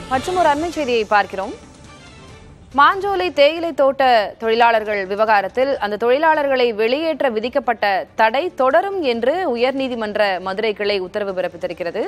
மற்றும் ஒரு அண்மை செய்தியை பார்க்கிறோம் மாஞ்சோலை தேயிலை தோட்ட தொழிலாளர்கள் விவகாரத்தில் அந்த தொழிலாளர்களை வெளியேற்ற விதிக்கப்பட்ட தடை தொடரும் என்று உயர்நீதிமன்ற மதுரை கிளை உத்தரவு பிறப்பித்திருக்கிறது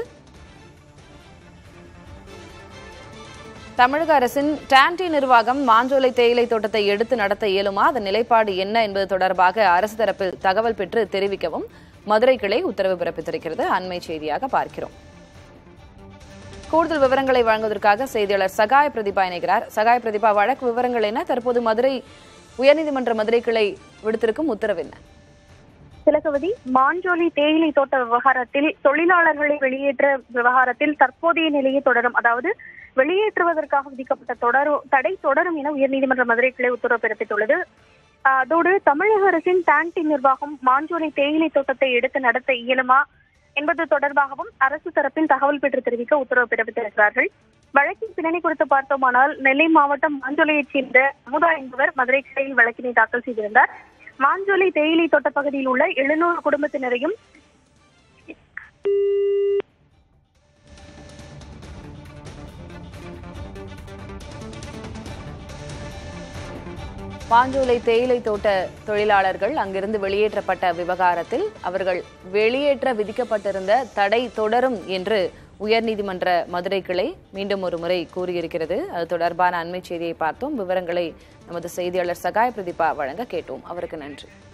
தமிழக அரசின் டான்டி நிர்வாகம் மாஞ்சோலை தேயிலை தோட்டத்தை எடுத்து நடத்த இயலுமா அதன் நிலைப்பாடு என்ன என்பது தொடர்பாக அரசு தரப்பில் தகவல் பெற்று தெரிவிக்கவும் மதுரை கிளை உத்தரவு பிறப்பித்திருக்கிறது அண்மை செய்தியாக பார்க்கிறோம் கூடுதல் விவரங்களை வழங்குவதற்காக செய்தியாளர் சகாய பிரதீபா இணைகிறார் சகாய பிரதீபா வழக்கு விவரங்கள் என்ன தற்போது மதுரை உயர்நீதிமன்ற மதுரை கிளை விடுத்திருக்கும் உத்தரவு என்ன திலகவதி மாஞ்சோலி தேயிலை தோட்ட விவகாரத்தில் தொழிலாளர்களை வெளியேற்ற விவகாரத்தில் தற்போதைய நிலையை தொடரும் அதாவது வெளியேற்றுவதற்காக விதிக்கப்பட்ட தொடரும் தடை தொடரும் என உயர்நீதிமன்ற மதுரை கிளை உத்தரவு பிறப்பித்துள்ளது ஆஹ் அதோடு தமிழக அரசின் டான்டி நிர்வாகம் மாஞ்சோலை தேயிலை தோட்டத்தை எடுத்து நடத்த இயலுமா என்பது தொடர்பாகவும் அரசு தரப்பில் தகவல் பெற்று தெரிவிக்க உத்தரவு பிறப்பித்திருக்கிறார்கள் வழக்கின் பின்னணி குறித்து பார்த்தோமானால் நெல்லை மாவட்டம் மாஞ்சோலையைச் சேர்ந்த அமுதா என்பவர் மதுரை கிளையில் வழக்கினை தாக்கல் செய்திருந்தார் மாஞ்சோலை தேயிலை தோட்ட பகுதியில் உள்ள எழுநூறு குடும்பத்தினரையும் பாஞ்சோலை தேயிலை தோட்ட தொழிலாளர்கள் அங்கிருந்து வெளியேற்றப்பட்ட விவகாரத்தில் அவர்கள் வெளியேற்ற விதிக்கப்பட்டிருந்த தடை தொடரும் என்று உயர்நீதிமன்ற மதுரை கிளை மீண்டும் ஒரு முறை கூறியிருக்கிறது அது தொடர்பான அண்மை செய்தியை பார்த்தோம் விவரங்களை நமது செய்தியாளர் சகாய பிரதீபா வழங்க கேட்டோம் அவருக்கு நன்றி